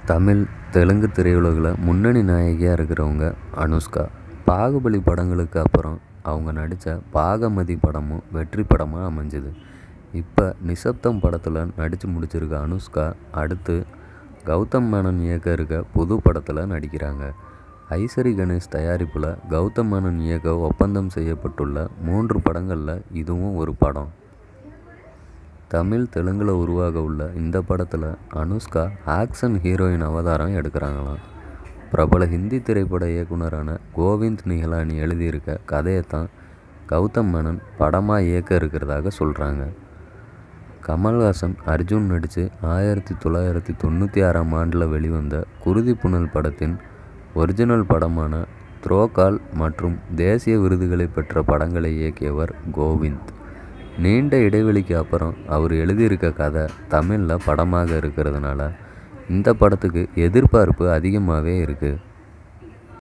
தமிழ் தெலுங்கு திரையுலகில் முன்னணி நாயகியாக இருக்கிறவங்க அனுஷ்கா பாகுபலி படங்களுக்கு அப்புறம் அவங்க நடித்த பாகமதி படமும் வெற்றி படமாக அமைஞ்சுது இப்போ நிசப்தம் படத்தில் நடித்து முடிச்சிருக்க அனுஷ்கா அடுத்து கௌதம் மேனன் இயக்க இருக்க புது படத்தில் நடிக்கிறாங்க ஐசரி கணேஷ் தயாரிப்பில் கௌதம் மேனன் இயக்க ஒப்பந்தம் செய்யப்பட்டுள்ள மூன்று படங்களில் இதுவும் ஒரு படம் தமிழ் தெலுங்கில் உருவாக உள்ள இந்த படத்தில் அனுஷ்கா ஆக்ஷன் ஹீரோயின் அவதாரம் எடுக்கிறாங்களாம் பிரபல ஹிந்தி திரைப்பட இயக்குனரான கோவிந்த் நிகலானி எழுதியிருக்க கதையை தான் கௌதம் மேனன் படமாக இயக்க இருக்கிறதாக சொல்கிறாங்க கமல்ஹாசன் அர்ஜுன் நடித்து ஆயிரத்தி தொள்ளாயிரத்தி தொண்ணூற்றி ஆறாம் ஆண்டில் வெளிவந்த குருதி புனல் படத்தின் ஒரிஜினல் படமான த்ரோகால் மற்றும் தேசிய விருதுகளை பெற்ற படங்களை இயக்கியவர் கோவிந்த் நீண்ட இடைவெளிக்கு அப்புறம் அவர் எழுதியிருக்க கதை தமிழில் படமாக இருக்கிறதுனால இந்த படத்துக்கு எதிர்பார்ப்பு அதிகமாகவே இருக்குது